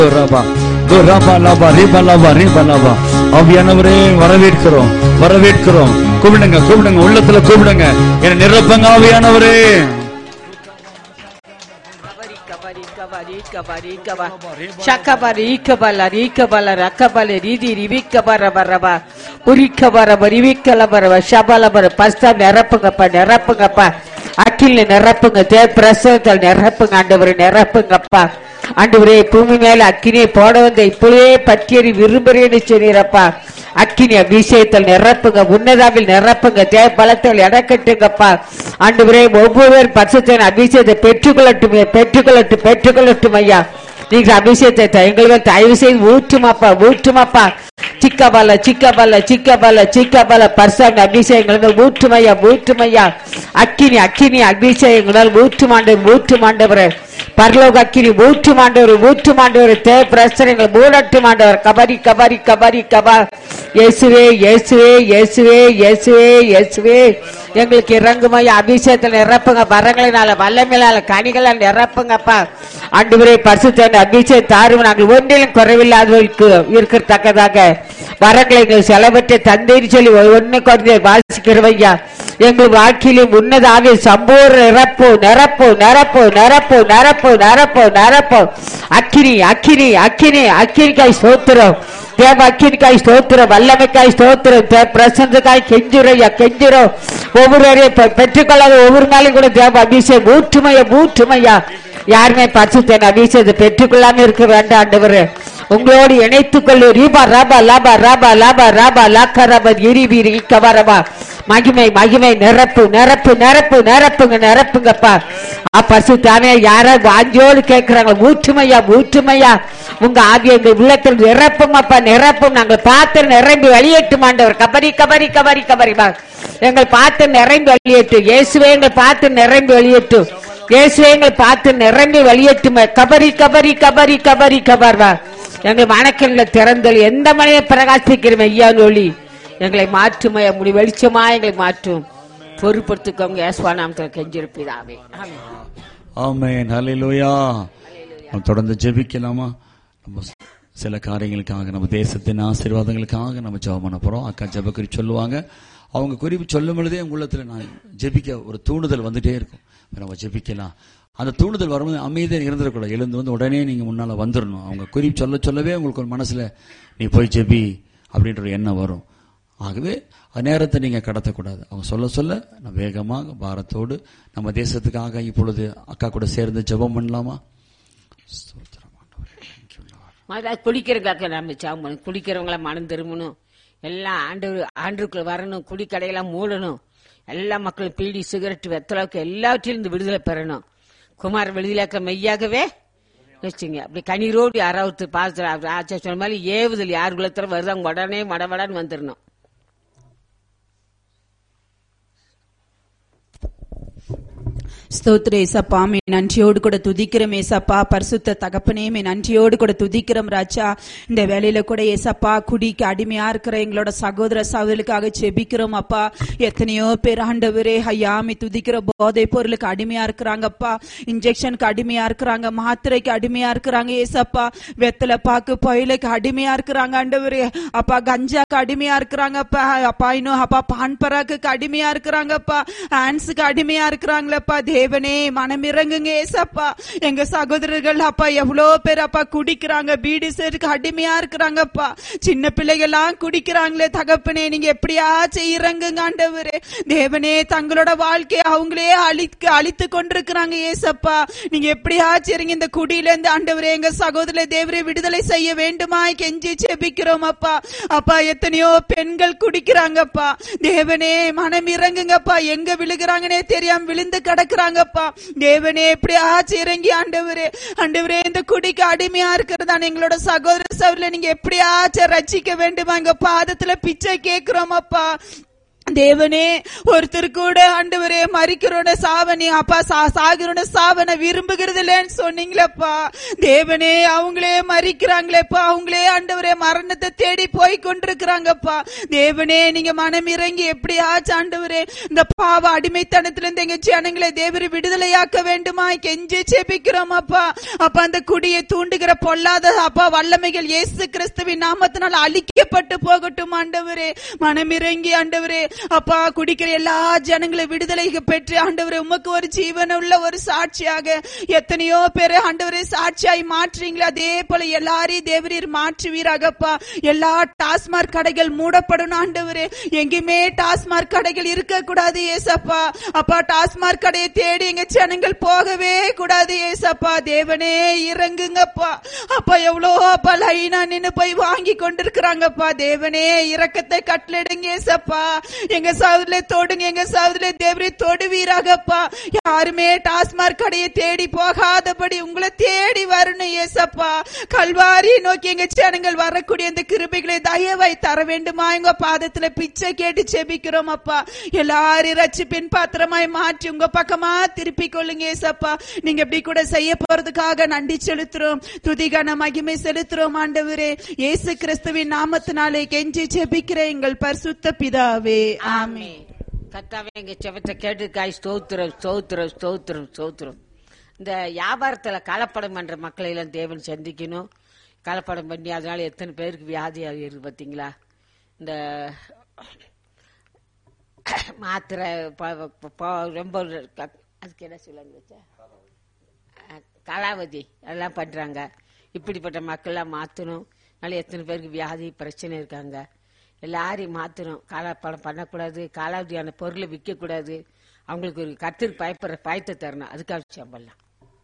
ரபா து ரபா லபா ரிபா லபா ரிபா லபா ஆவியானவரே வரவேற்கிறோம் வரவேற்கிறோம் கூப்பிடுங்க கூப்பிடுங்க உள்ளத்துல கூப்பிடுங்க என்ன நிரப்பங்க ஆவியானவரே ಶಕಬರ ಈಕಬಲ ರೀಕಬಲ ರಕಬಲ ರೀದಿ ರಿವಿಕಬರ ಬರಬ ಉರಿಕಬರ ರಿವಿಕಲ ಬರವ ಶಬಲ ಬರ பஸ்தா நிரப்புங்கப்பா நிரப்புங்கப்பா அக்கில நிரப்புங்க தே பிரசவத்தில் நிரப்புங்க ஆண்டவரை நிரப்புங்கப்பா ஆண்டவரே பூமி மேல அக்கினியை போட வந்த இப்பவே பட்டியறி விரும்புறேன்னு சொன்னீரப்பா அக்கினி அபிஷேகத்தில் நிரப்புங்க உன்னதாவில் நிரப்புங்க தே பலத்தில் இடக்கட்டுங்கப்பா ஆண்டவரே ஒவ்வொரு பட்சத்தின் அபிஷேகத்தை பெற்றுக்கொள்ளட்டும் பெற்றுக்கொள்ளட்டும் பெற்றுக்கொள்ளட்டும் ஐயா நீங்க அபிஷேகத்தை த- எங்களுக்கு தயவு செய்து ஊற்றுமாப்பா ஊற்றுமாப்பா சிக்கபல சிக்கபல சிக்கபல சிக்கபல பர்சாங்க அபிஷேகங்கள் ஊற்றுமையா ஊற்றுமையா அக்கினி அக்கினி அபிஷேகங்களால் ஊற்றுமாண்டவர் ஊற்றுமாண்டவர் பரலோக அக்கினி ஊற்றுமாண்டவர் ஊற்றுமாண்டவர் தே பிரசனங்கள் மூடட்டுமாண்டவர் கபரி கபரி கபரி கபா இயேசுவே இயேசுவே இயேசுவே இயேசுவே இயேசுவே எங்களுக்கு இறங்குமையா அபிஷேகத்தில் நிரப்புங்க வரங்களினால வல்லமையினால கனிகளால் நிரப்புங்கப்பா ஆண்டவரே பரிசுத்த அபிஷேகம் தாரும் நாங்கள் ஒன்றிலும் குறைவில்லாதவர்களுக்கு இருக்கத்தக்கதாக வரங்களை எங்கள் செலவற்றை தந்தைன்னு சொல்லி ஒன்னு குறைந்த வாசிக்கிறவையா எங்கள் வாழ்க்கையிலும் உன்னத ஆவிய சம்பூர்ண நிரப்பு நிரப்பு நிரப்பு நிரப்பு நிரப்பு நிரப்பு நிரப்பு அக்கினி அக்கினி அக்கினி அக்கினிக்காய் ஸ்தோத்திரம் தேவ அக்கினிக்காய் ஸ்தோத்திரம் வல்லமைக்காய் ஸ்தோத்திரம் தே பிரசந்தக்காய் கெஞ்சுரையா கெஞ்சுறோம் ஒவ்வொருவரையும் பெ- பெற்றுக்கொள்ளாத ஒவ்வொரு நாளும் கூட தேவ அபிஷேகம் ஊற்றுமையா ஊற்றுமையா யாருமே பரிசுத்தன் அபிஷேகத்தை பெற்றுக்கொள்ளாம இருக்க வேண்டாம் ஆண்டவரே உங்களோடு இணைத்துக் கொள்ளு ரீபா ரபா லாபா ராபா லாபா ராபா லாக்கா ரபா இரி வீரி கவரபா மகிமை மகிமை நிரப்பு நிரப்பு நிரப்பு நிரப்புங்க நிரப்புங்கப்பா பசு தானே யாரோ வாஞ்சோடு கேட்கிறாங்க ஊற்றுமையா ஊற்றுமையா உங்க ஆவிய எங்க உள்ளத்தில் நிரப்புங்கப்பா நிரப்பும் நாங்கள் பார்த்து நிரம்பி வெளியேட்டும் ஆண்டவர் கபரி கபரி கபரி கபரிமா எங்கள் பார்த்து நிரம்பி வெளியேட்டு இயேசுவே எங்கள் பார்த்து நிரம்பி வெளியேட்டும் இயேசுவே எங்கள் பார்த்து நிரம்பி வெளியேட்டுமே கபரி கபரி கபரி கபரி கபர்வா எங்கள் மனக்கண்ல திறந்தல் எந்த மனையை பிரகாசிக்கிறோம் ஐயா ஒளி எங்களை மாற்றுமே முடி வெளிச்சமா எங்களை மாற்றும் பொறுப்படுத்திக்கோங்க ஏசுவா நாமத்தில் கெஞ்சிருப்பதாவே ஆமென் ஆமென் ஹalleluya நாம் தொடர்ந்து ஜெபிக்கலாமா நம்ம சில காரியங்களுக்காக நம்ம தேசத்தின் ஆசீர்வாதங்களுக்காக நம்ம ஜெபம் பண்ண போறோம் அக்கா ஜெப குறிப்பு சொல்லுவாங்க அவங்க குறிப்பு சொல்லும் பொழுதே உங்க உள்ளத்துல நான் ஜெபிக்க ஒரு தூண்டுதல் வந்துட்டே இருக்கும் நம்ம ஜெபிக்கலாம் அந்த தூண்டுதல் வரும்போது அமைதியாக இருந்துடக்கூடாது எழுந்து வந்து உடனே நீங்க முன்னால வந்துடணும் அவங்க குறிப்பு சொல்ல சொல்லவே உங்களுக்கு ஒரு மனசுல நீ போய் ஜெபி அப்படின்ற ஒரு எண்ணம் வரும் ஆகவே அந்த நேரத்தை நீங்க கடத்தக்கூடாது அவங்க சொல்ல சொல்ல நம்ம வேகமாக பாரத்தோடு நம்ம தேசத்துக்காக இப்பொழுது அக்கா கூட சேர்ந்து ஜெபம் பண்ணலாமா ஸ்தோத்திரம் ஆண்டவரே. Thank you, Lord. முதல்ல குடிக்கிறதுக்காக நம்ம சாமணும் குடிக்கிறவங்கள மனம் திரும்பணும் எல்லாம் ஆண்டு ஆண்டுக்குள்ள வரணும் குடிக்கடையெல்லாம் மூடணும் எல்லா மக்களும் பீடி சிகரெட் வெத்தலாவுக்கு எல்லாவற்றிலும் இருந்து விடுதலை பெறணும் குமார் விடுதலையாக்க மெய்யாகவே வச்சுங்க அப்படி கண்ணீரோடு யாராவது பாச ஆச்சா சொன்ன மாதிரி ஏவுதல் யார் குலத்துல வருது அவங்க உடனே மடமடன்னு வந்துடணும் ஸ்தோத்திர ஏசப்பா மே நன்றியோடு கூட துதிக்கிறோம் ஏசப்பா பரிசுத்த தகப்பனே மே நன்றியோடு கூட துதிக்கிறோம் ராஜா இந்த வேலையில கூட ஏசப்பா குடிக்கு அடிமையா இருக்கிற எங்களோட சகோதர சகோதரிக்காக செபிக்கிறோம் அப்பா எத்தனையோ பேர் ஆண்டவரே ஐயா மே துதிக்கிற போதை பொருளுக்கு அடிமையா இருக்கிறாங்கப்பா இன்ஜெக்ஷனுக்கு அடிமையா இருக்கிறாங்க மாத்திரைக்கு அடிமையா இருக்கிறாங்க ஏசப்பா வெத்தலை பாக்கு புயலுக்கு அடிமையா இருக்கிறாங்க ஆண்டவரே அப்பா கஞ்சாக்கு அடிமையா இருக்கிறாங்கப்பா அப்பா இன்னும் அப்பா பான் பராக்குக்கு அடிமையா இருக்கிறாங்கப்பா ஹான்ஸுக்கு அடிமையா இருக்கிறாங்களப்பா தேவனே மனம் இறங்குங்க ஏசப்பா எங்க சகோதரர்கள் அப்பா எவ்வளோ பேர் அப்பா குடிக்கிறாங்க பீடி சேருக்கு அடிமையா இருக்கிறாங்கப்பா சின்ன பிள்ளைகள்லாம் குடிக்கிறாங்களே தகப்பனே நீங்க எப்படியாச்சும் இறங்குங்க ஆண்டவரே தேவனே தங்களோட வாழ்க்கையை அவங்களே அழிக்க அழித்து கொண்டிருக்கிறாங்க ஏசப்பா நீங்க எப்படியாச்சும் இறங்கி இந்த குடியில இருந்து ஆண்டவரே எங்க சகோதர தேவரை விடுதலை செய்ய வேண்டுமா கெஞ்சி செபிக்கிறோம் அப்பா அப்பா எத்தனையோ பெண்கள் குடிக்கிறாங்கப்பா தேவனே மனம் இறங்குங்கப்பா எங்க விழுகிறாங்கன்னே தெரியாம விழுந்து கிடக்குறாங்கப்பா தேவனே எப்படியாச்சும் இறங்கி ஆண்டவரே ஆண்டவரே இந்த குடிக்கு அடிமையா இருக்கிறதான எங்களோட சகோதர சகோதரில நீங்க எப்படியாச்சும் ரட்சிக்க வேண்டுமா எங்க பாதத்துல பிச்சை கேக்குறோம் அப்பா தேவனே ஒருத்தர் கூட ஆண்டவரே மறிக்கிறோட சாவனி அப்பா சா- சாகிறோட சாவனை விரும்புகிறது இல்லைன்னு சொன்னீங்களேப்பா தேவனே அவங்களே மறிக்கிறாங்களேப்பா அவங்களே ஆண்டவரே மரணத்தை தேடி போய் கொண்டிருக்கிறாங்கப்பா தேவனே நீங்க மனம் இறங்கி எப்படியாச்சும் ஆண்டவரே இந்த பாவ அடிமைத்தனத்துல இருந்து எங்க ஜனங்களை தேவரை விடுதலையாக்க வேண்டுமா கெஞ்சி செபிக்கிறோம் அப்பா அப்பா அந்த குடியை தூண்டுகிற பொல்லாத அப்பா வல்லமைகள் இயேசு கிறிஸ்துவின் நாமத்தினால் அழிக்கப்பட்டு போகட்டும் ஆண்டவரே மனமிறங்கி ஆண்டவரே அப்பா குடிக்கிற எல்லா ஜனங்களை விடுதலை பெற்று ஆண்டவரே உமக்கு ஒரு ஜீவன் உள்ள ஒரு சாட்சியாக எத்தனையோ பேரை ஆண்டவரே சாட்சியாய் மாற்றுறீங்களா அதே போல எல்லாரையும் தேவரீர் மாற்றுவீராகப்பா எல்லா டாஸ்மார்க் கடைகள் மூடப்படணும் ஆண்டவரே எங்கேயுமே டாஸ்மார்க் கடைகள் இருக்க கூடாது ஏசப்பா அப்பா டாஸ்மார்க் கடையை தேடி எங்க ஜனங்கள் போகவே கூடாது ஏசப்பா தேவனே இறங்குங்கப்பா அப்பா எவ்வளோ அப்பா லைனா நின்னு போய் வாங்கி கொண்டிருக்கிறாங்கப்பா தேவனே இரக்கத்தை கட்டளிடுங்க ஏசப்பா எங்க சவுதுல தொடுங்க எங்க சவுதுல தேவரே தொடுவீராகப்பா யாருமே டாஸ்மார்க் கடையை தேடி போகாதபடி உங்களை தேடி வரணும் ஏசப்பா கல்வாரி நோக்கி எங்க ஜனங்கள் வரக்கூடிய இந்த கிருபைகளை தயவாய் தர வேண்டுமா எங்க பாதத்துல பிச்சை கேட்டு செபிக்கிறோம் அப்பா எல்லாரும் ரட்சிப்பின் பாத்திரமாய் மாற்றி உங்க பக்கமா திருப்பி கொள்ளுங்க ஏசப்பா நீங்க இப்படி கூட செய்ய போறதுக்காக நன்றி செலுத்துறோம் துதிகான மகிமை செலுத்துறோம் ஆண்டவரே இயேசு கிறிஸ்துவின் நாமத்தினாலே கெஞ்சி செபிக்கிற எங்கள் பரிசுத்த பிதாவே ஆமே கர்த்தாவே எங்க செவத்தை கேட்டுக்காய் ஸ்தோத்திரம் ஸ்தோத்திரம் ஸ்தோத்திரம் ஸ்தோத்திரம் இந்த வியாபாரத்துல கலப்படம் பண்ற மக்களை எல்லாம் தேவன் சந்திக்கணும் கலப்படம் பண்ணி அதனால எத்தனை பேருக்கு வியாதி இருக்கு பாத்தீங்களா இந்த மாத்திரை ப- ப- ப- ரொம்ப க- அதுக்கு என்ன சொல்லுங்க வச்சா அஹ், கலாவதி எல்லாம் பண்றாங்க இப்படிப்பட்ட மக்கள்லாம் மாத்தணும் அதனால எத்தனை பேருக்கு வியாதி பிரச்சனை இருக்காங்க எல்லாரையும் மாத்தணும் காலாப்படம் பண்ணக்கூடாது காலாவதியான பொருளை விற்க கூடாது அவங்களுக்கு ஒரு கத்திரி பயப்படுற பயத்தை தரணும் அதுக்காக சம்பளம்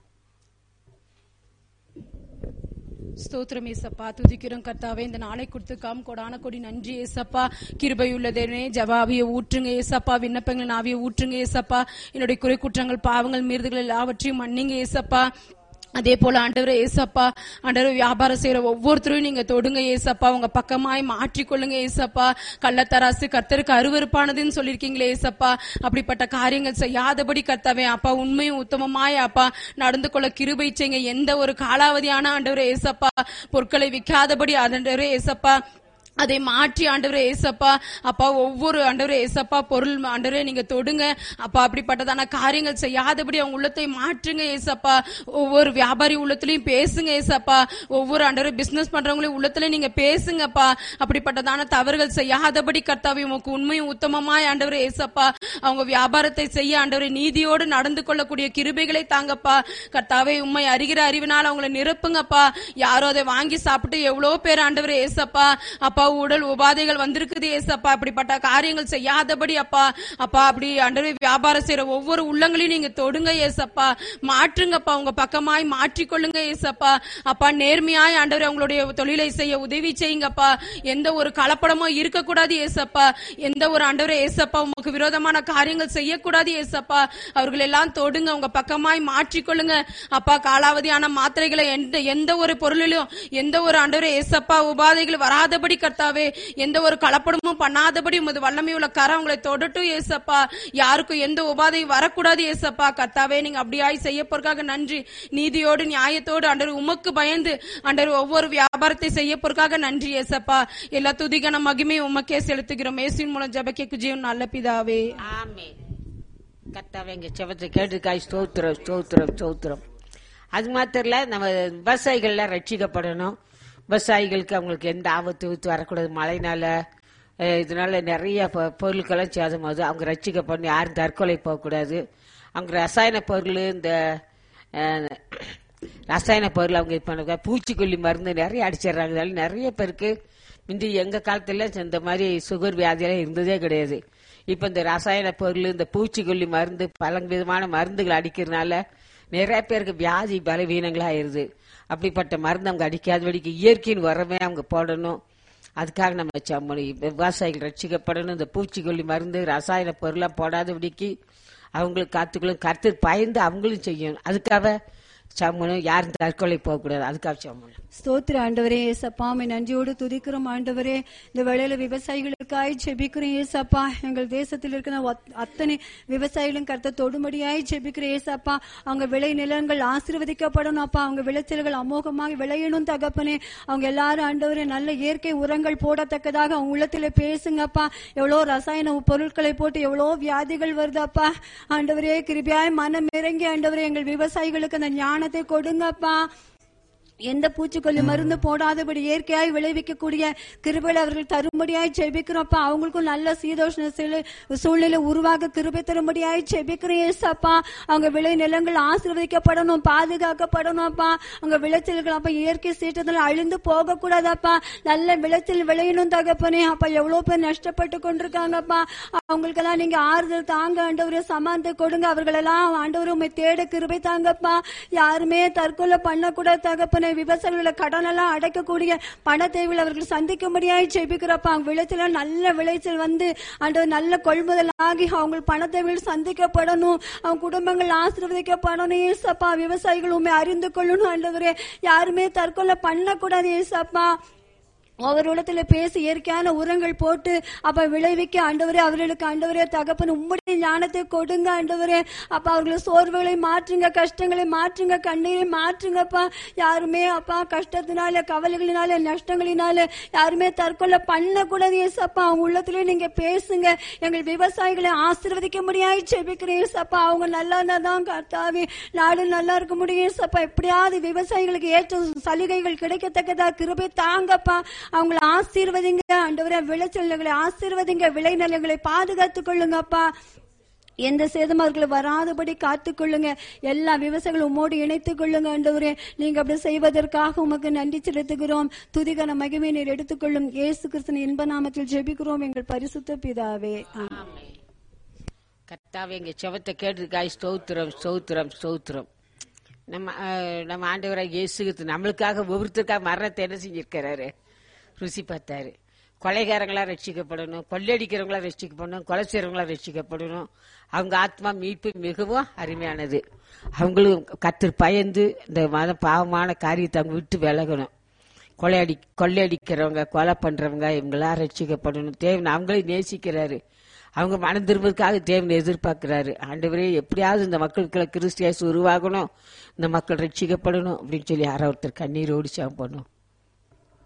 ஸ்தோத்திரம் ஏசப்பா துதிக்கிறோம் கர்த்தாவே இந்த நாளை கொடுத்து காம் கொடான கொடி நன்றி ஏசப்பா கிருபையுள்ளதே ஜவாபிய ஊற்றுங்க ஏசப்பா விண்ணப்பங்கள் ஆவிய ஊற்றுங்க ஏசப்பா என்னுடைய குறை குற்றங்கள் பாவங்கள் மீறுதல்கள் எல்லாவற்றையும் மன்னிங்க ஏசப்பா அதே போல ஆண்டவரே ஏசப்பா ஆண்டவர் வியாபாரம் செய்யற ஒவ்வொருத்தரையும் நீங்க தொடுங்க ஏசப்பா உங்க பக்கமாய் மாற்றிக்கொள்ளுங்க ஏசப்பா கள்ளத்தராசு கர்த்தருக்கு அருவருப்பானதுன்னு சொல்லிருக்கீங்களே ஏசப்பா அப்படிப்பட்ட காரியங்கள் செய்யாதபடி கர்த்தாவே அப்பா உண்மையும் உத்தமமாய் அப்பா நடந்து கொள்ள கிருபை செய்யுங்க எந்த ஒரு காலாவதியான ஆண்டவரே ஏசப்பா பொருட்களை விற்காதபடி ஆண்டவரே ஏசப்பா அதை மாற்றி ஆண்டவரே ஏசப்பா அப்பா ஒவ்வொரு ஆண்டவரே ஏசப்பா பொருள் ஆண்டவரே நீங்க தொடுங்க அப்பா அப்படிப்பட்டதான காரியங்கள் செய்யாதபடி அவங்க உள்ளத்தை மாற்றுங்க ஏசப்பா ஒவ்வொரு வியாபாரி உள்ளத்திலையும் பேசுங்க ஏசப்பா ஒவ்வொரு ஆண்டவரே பிசினஸ் பண்றவங்களையும் உள்ளத்துல நீங்க பேசுங்கப்பா அப்படிப்பட்டதான தவறுகள் செய்யாதபடி கர்த்தாவே உமக்கு உண்மையும் உத்தமமாய் ஆண்டவரே ஏசப்பா அவங்க வியாபாரத்தை செய்ய ஆண்டவரே நீதியோடு நடந்து கொள்ளக்கூடிய கிருபைகளை தாங்கப்பா கர்த்தாவே உண்மை அறிகிற அறிவினால் அவங்களை நிரப்புங்கப்பா யாரோ அதை வாங்கி சாப்பிட்டு எவ்வளவு பேர் ஆண்டவரே ஏசப்பா அப்பா உடல் உபாதைகள் வந்திருக்குது ஏசப்பா அப்படிப்பட்ட காரியங்கள் செய்யாதபடி அப்பா அப்பா அப்படி ஆண்டவரே வியாபாரம் செய்யற ஒவ்வொரு உள்ளங்களையும் நீங்க தொடுங்க ஏசப்பா மாற்றுங்கப்பா உங்க பக்கமாய் மாற்றிக்கொள்ளுங்க ஏசப்பா அப்பா நேர்மையாய் ஆண்டவரே அவங்களுடைய தொழிலை செய்ய உதவி செய்யுங்கப்பா எந்த ஒரு கலப்படமோ இருக்கக்கூடாது ஏசப்பா எந்த ஒரு ஆண்டவரே ஏசப்பா உமக்கு விரோதமான காரியங்கள் செய்யக்கூடாது ஏசப்பா அவர்கள் எல்லாம் தொடுங்க உங்க பக்கமாய் மாற்றிக்கொள்ளுங்க அப்பா காலாவதியான மாத்திரைகளை எந்த எந்த ஒரு பொருளிலும் எந்த ஒரு ஆண்டவரே ஏசப்பா உபாதைகள் வராதபடி கர்த்தாவே எந்த ஒரு கலப்படமும் பண்ணாதபடி உமது வல்லமை உள்ள கரம் உங்களை தொடட்டும் ஏசப்பா யாருக்கும் எந்த உபாதையும் வரக்கூடாது ஏசப்பா கர்த்தாவே நீங்க அப்படியாய் செய்ய போறதுக்காக நன்றி நீதியோடு நியாயத்தோடு ஆண்டவர் உமக்கு பயந்து ஆண்டவர் ஒவ்வொரு வியாபாரத்தை செய்ய போறதுக்காக நன்றி ஏசப்பா எல்லா துதிகன மகிமை உமக்கே செலுத்துகிறோம் இயேசுவின் மூலம் ஜெபக்கேக்கு ஜீவன் நல்ல பிதாவே ஆமே கர்த்தாவே எங்க செவத்தை கேட்டுக்காய் ஸ்தோத்திரம் ஸ்தோத்திரம் ஸ்தோத்திரம் அது மாத்திரம் இல்ல நம்ம விவசாயிகள்லாம் ரட்சிக்கப்படணும் விவசாயிகளுக்கு அவங்களுக்கு எந்த ஆபத்து வித்து வரக்கூடாது மழைனால அஹ், இதனால நிறைய பொ- பொருட்கள்லாம் சேதமாகுது அவங்க ரட்சிக்கப்படணும் யாரும் தற்கொலை போகக்கூடாது அவங்க ரசாயன பொருள் இந்த அஹ், ரசாயன பொருள் அவங்க இது பண்ண பூச்சிக்கொல்லி மருந்து நிறைய அடிச்சிடுறாங்க அதனால நிறைய பேருக்கு முந்தி எங்க காலத்துல இந்த மாதிரி சுகர் வியாதியெல்லாம் இருந்ததே கிடையாது இப்ப இந்த ரசாயன பொருள் இந்த பூச்சிக்கொல்லி மருந்து பல விதமான மருந்துகள் அடிக்கிறதுனால நிறைய பேருக்கு வியாதி பலவீனங்களா ஆயிருது அப்படிப்பட்ட மருந்து அவங்க அடிக்காதபடிக்கு இயற்கையின் உரமே அவங்க போடணும் அதுக்காக நம்ம சம்மணி விவசாயிகள் ரட்சிக்கப்படணும் இந்த பூச்சிக்கொல்லி மருந்து ரசாயன பொருளாக போடாதபடிக்கு அவங்களுக்கு காத்துக்களும் கருத்து பயந்து அவங்களும் செய்யணும் அதுக்காக சம்மனும் யாரும் தற்கொலை போகக்கூடாது அதுக்காக சம்மனும் ஸ்தோத்திர ஆண்டவரே சப்பாமை நன்றியோடு துதிக்கிறோம் ஆண்டவரே இந்த வேளையில விவசாயிகளுக்கு விவசாயிகளுக்காய் ஜெபிக்கிறேன் ஏசப்பா எங்கள் தேசத்தில் இருக்கிற ஒத்- அத்தனை விவசாயிகளும் கருத்த தொடுமடியாய் ஜெபிக்கிறேன் ஏசப்பா அவங்க விளை நிலங்கள் ஆசீர்வதிக்கப்படணும் அப்பா அவங்க விளைச்சல்கள் அமோகமாக விளையணும் தகப்பனே அவங்க எல்லாரும் ஆண்டவரே நல்ல இயற்கை உரங்கள் போடத்தக்கதாக அவங்க உள்ளத்துல பேசுங்கப்பா எவ்வளோ ரசாயன பொருட்களை போட்டு எவ்வளோ வியாதிகள் வருதப்பா ஆண்டவரே கிருபியாய் மனம் இறங்கி ஆண்டவரே எங்கள் விவசாயிகளுக்கு அந்த ஞானத்தை கொடுங்கப்பா எந்த பூச்சிக்கொல்லி மருந்து போடாதபடி இயற்கையாய் விளைவிக்கக்கூடிய கிருபைகளை அவர்கள் தரும்படியாய் ஜெபிக்கிறோம்ப்பா அவங்களுக்கும் நல்ல சீதோஷ்ண சில- சூழ்நிலை உருவாக கிருபை தரும்படியாய் ஜெபிக்கிறோம் ஏசப்பா அவங்க விளை நிலங்கள் ஆசீர்வதிக்கப்படணும் பாதுகாக்கப்படணும்ப்பா அவங்க விளைச்சல்கள் அப்ப இயற்கை சீற்றத்தில் அழிந்து போக கூடாதாப்பா நல்ல விளைச்சல் விளையணும் தகப்பனே அப்ப எவ்வளவு பேர் நஷ்டப்பட்டு கொண்டிருக்காங்கப்பா அவங்களுக்கெல்லாம் நீங்க ஆறுதல் தாங்க ஆண்டவரே சமானத்தை கொடுங்க அவர்களெல்லாம் ஆண்டவரே உண்மை தேட கிருபை தாங்கப்பா யாருமே தற்கொலை பண்ணக்கூடாது தகப்பனே விவசாயிகளோட கடன் எல்லாம் அடைக்கக்கூடிய பண தேவையில் அவர்கள் சந்திக்க முடியாது ஜெபிக்கிறப்ப அவங்க விளைச்சல நல்ல விளைச்சல் வந்து ஆண்டவர் நல்ல கொள்முதல் ஆகி அவங்க பண தேவைகள் சந்திக்கப்படணும் அவங்க குடும்பங்கள் ஆசீர்வதிக்கப்படணும் ஏசப்பா விவசாயிகள் உண்மை அறிந்து கொள்ளணும் ஆண்டவரே யாருமே தற்கொலை பண்ணக்கூடாது ஏசப்பா ஒவ்வொரு இடத்துல பேசி இயற்கையான உரங்கள் போட்டு அப்ப விளைவிக்க ஆண்டவரே அவர்களுக்கு ஆண்டவரே தகப்பன் உம்முடைய ஞானத்தை கொடுங்க ஆண்டவரே அப்ப அவர்கள் சோர்வுகளை மாற்றுங்க கஷ்டங்களை மாற்றுங்க கண்ணீரை மாற்றுங்கப்பா யாருமே அப்பா கஷ்டத்தினால கவலைகளினால நஷ்டங்களினால யாருமே தற்கொலை பண்ணக்கூடாது ஏசப்பா அவங்க உள்ளத்திலே நீங்க பேசுங்க எங்கள் விவசாயிகளை ஆசீர்வதிக்க முடியாது செபிக்கிறேன் ஏசப்பா அவங்க நல்லா இருந்தா தான் கர்த்தாவே நாடு நல்லா இருக்க முடியும் ஏசப்பா எப்படியாவது விவசாயிகளுக்கு ஏற்ற சலுகைகள் கிடைக்கத்தக்கதா கிருபை தாங்கப்பா அவங்களை ஆசீர்வதிங்க ஆண்டவரே விளைச்சல்களை ஆசீர்வதிங்க விளைநிலங்களை பாதுகாத்துக் கொள்ளுங்கப்பா எந்த சேதம் அவர்களை வராதபடி காத்துக் கொள்ளுங்க எல்லா விவசாயிகளும் உம்மோடு இணைத்துக் கொள்ளுங்க ஆண்டவரே நீங்க அப்படி செய்வதற்காக உமக்கு நன்றி செலுத்துகிறோம் துதிகன மகிமை நீர் எடுத்துக்கொள்ளும் இயேசு கிறிஸ்தன் இன்ப நாமத்தில் ஜெபிக்கிறோம் எங்கள் பரிசுத்த பிதாவே ஆமென். கர்த்தாவே எங்க செவத்தை கேட்டிருக்காய் ஸ்தோத்திரம் ஸ்தோத்திரம் ஸ்தோத்திரம் நம்ம அஹ், நம்ம ஆண்டவராக இயேசுகிறது நம்மளுக்காக ஒவ்வொருத்தருக்காக மரணத்தை என்ன செஞ்சிருக்கிறாரு ருசி பார்த்தாரு கொலைகாரங்களா ரட்சிக்கப்படணும் கொள்ளையடிக்கிறவங்களா ரட்சிக்கப்படணும் கொலை செய்றவங்களா ரட்சிக்கப்படணும் அவங்க ஆத்மா மீட்பு மிகவும் அருமையானது அவங்களும் கத்தர் பயந்து இந்த மத பாவமான காரியத்தை அவங்க விட்டு விலகணும் கொள்ளையடி கொள்ளையடிக்கிறவங்க கொலை பண்றவங்க இவங்களாம் ரட்சிக்கப்படணும் தேவன் அவங்களையும் நேசிக்கிறாரு அவங்க மனம் திரும்புறதுக்காக தேவன் எதிர்பார்க்கிறாரு ஆண்டவரே எப்படியாவது இந்த மக்களுக்குள்ள கிறிஸ்டியாஸ் உருவாகணும் இந்த மக்கள் ரட்சிக்கப்படணும் அப்படின்னு சொல்லி யாரோ ஒருத்தர் கண்ணீர் ஓடிச்சாம் பண்ணும்